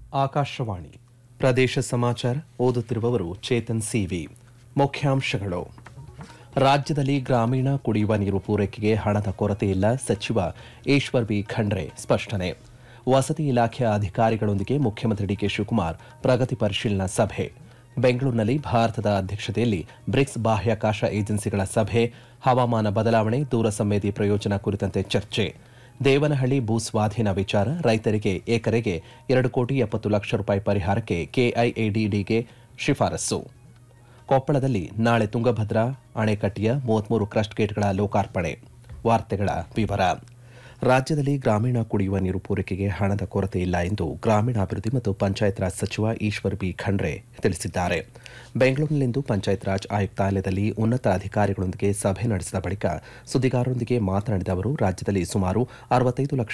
ಆಕಾಶವಾಣಿ ಪ್ರದೇಶ ಸಮಾಚಾರ ಓದುತ್ತಿರುವವರು ಚೇತನ್ ಸಿವಿ ಮುಖ್ಯಾಂಶಗಳು ರಾಜ್ಯದಲ್ಲಿ ಗ್ರಾಮೀಣ ಕುಡಿಯುವ ನೀರು ಪೂರೈಕೆಗೆ ಹಣದ ಕೊರತೆ ಇಲ್ಲ ಸಚಿವ ಈಶ್ವರ್ ಬಿ ಖಂಡ್ರೆ ಸ್ಪಷ್ಟನೆ ವಸತಿ ಇಲಾಖೆಯ ಅಧಿಕಾರಿಗಳೊಂದಿಗೆ ಮುಖ್ಯಮಂತ್ರಿ ಡಿಕೆ ಶಿವಕುಮಾರ್ ಪ್ರಗತಿ ಪರಿಶೀಲನಾ ಸಭೆ ಬೆಂಗಳೂರಿನಲ್ಲಿ ಭಾರತದ ಅಧ್ಯಕ್ಷತೆಯಲ್ಲಿ ಬ್ರಿಕ್ಸ್ ಬಾಹ್ಯಾಕಾಶ ಏಜೆನ್ಸಿಗಳ ಸಭೆ ಹವಾಮಾನ ಬದಲಾವಣೆ ದೂರ ಸಂವೇದಿ ಪ್ರಯೋಜನ ಕುರಿತಂತೆ ಚರ್ಚೆ ದೇವನಹಳ್ಳಿ ಭೂ ಸ್ವಾಧೀನ ವಿಚಾರ ರೈತರಿಗೆ ಎಕರೆಗೆ ಎರಡು ಕೋಟಿ ಎಪ್ಪತ್ತು ಲಕ್ಷ ರೂಪಾಯಿ ಪರಿಹಾರಕ್ಕೆ ಕೆಐಎಡಿಡಿಗೆ ಶಿಫಾರಸ್ಸು ಕೊಪ್ಪಳದಲ್ಲಿ ನಾಳೆ ತುಂಗಭದ್ರಾ ಅಣೆಕಟ್ಟೆಯ ಮೂವತ್ಮೂರು ಕ್ರಸ್ಟ್ ಗೇಟ್ಗಳ ಲೋಕಾರ್ಪಣೆ ವಾರ್ತೆಗಳ ವಿವರ ರಾಜ್ಯದಲ್ಲಿ ಗ್ರಾಮೀಣ ಕುಡಿಯುವ ನೀರು ಪೂರೈಕೆಗೆ ಹಣದ ಕೊರತೆ ಇಲ್ಲ ಎಂದು ಗ್ರಾಮೀಣಾಭಿವೃದ್ಧಿ ಮತ್ತು ಪಂಚಾಯತ್ ರಾಜ್ ಸಚಿವ ಈಶ್ವರ್ ಬಿ ಖಂಡ್ರೆ ತಿಳಿಸಿದ್ದಾರೆ ಬೆಂಗಳೂರಿನಲ್ಲಿಂದು ಪಂಚಾಯತ್ ರಾಜ್ ಆಯುಕ್ತಾಲಯದಲ್ಲಿ ಉನ್ನತ ಅಧಿಕಾರಿಗಳೊಂದಿಗೆ ಸಭೆ ನಡೆಸಿದ ಬಳಿಕ ಸುದ್ದಿಗಾರರೊಂದಿಗೆ ಮಾತನಾಡಿದ ಅವರು ರಾಜ್ಯದಲ್ಲಿ ಸುಮಾರು ಅರವತ್ತೈದು ಲಕ್ಷ